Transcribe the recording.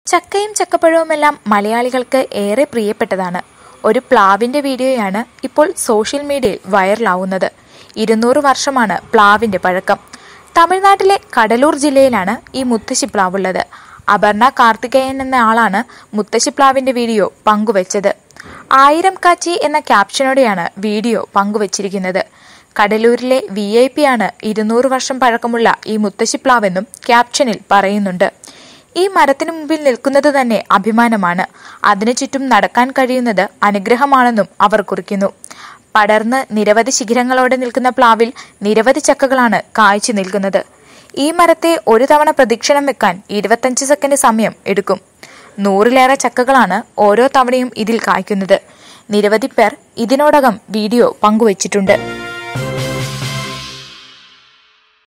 ചക്കയും ചക്കപ്പഴവുമെല്ലാം മലയാളികൾക്ക് ഏറെ പ്രിയപ്പെട്ടതാണ് ഒരു പ്ലാവിന്റെ വീഡിയോയാണ് ഇപ്പോൾ സോഷ്യൽ മീഡിയയിൽ വൈറലാവുന്നത് ഇരുന്നൂറ് വർഷമാണ് പ്ലാവിന്റെ പഴക്കം തമിഴ്നാട്ടിലെ കടലൂർ ജില്ലയിലാണ് ഈ മുത്തശ്ശിപ്ലാവുള്ളത് അപർണ കാർത്തികേയൻ എന്ന ആളാണ് മുത്തശ്ശിപ്ലാവിന്റെ വീഡിയോ പങ്കുവച്ചത് ആയിരം കാച്ചി എന്ന ക്യാപ്ഷനോടെയാണ് വീഡിയോ പങ്കുവച്ചിരിക്കുന്നത് കടലൂരിലെ വി ഐ പി ആണ് ഇരുന്നൂറ് വർഷം പഴക്കമുള്ള ഈ മുത്തശ്ശിപ്ലാവെന്നും ക്യാപ്ഷനിൽ പറയുന്നുണ്ട് ഈ മരത്തിനു മുമ്പിൽ നിൽക്കുന്നത് തന്നെ അഭിമാനമാണ് അതിനു ചുറ്റും നടക്കാൻ കഴിയുന്നത് അനുഗ്രഹമാണെന്നും അവർ കുറിക്കുന്നു പടർന്ന് നിരവധി ശിഖരങ്ങളോടെ നിൽക്കുന്ന പ്ലാവിൽ നിരവധി ചക്കകളാണ് കായ്ച്ചു നിൽക്കുന്നത് ഈ മരത്തെ ഒരു തവണ പ്രദക്ഷിണം വെക്കാൻ ഇരുപത്തഞ്ച് സെക്കൻഡ് സമയം എടുക്കും നൂറിലേറെ ചക്കകളാണ് ഓരോ തവണയും ഇതിൽ കായ്ക്കുന്നത് നിരവധി പേർ ഇതിനോടകം വീഡിയോ പങ്കുവച്ചിട്ടുണ്ട്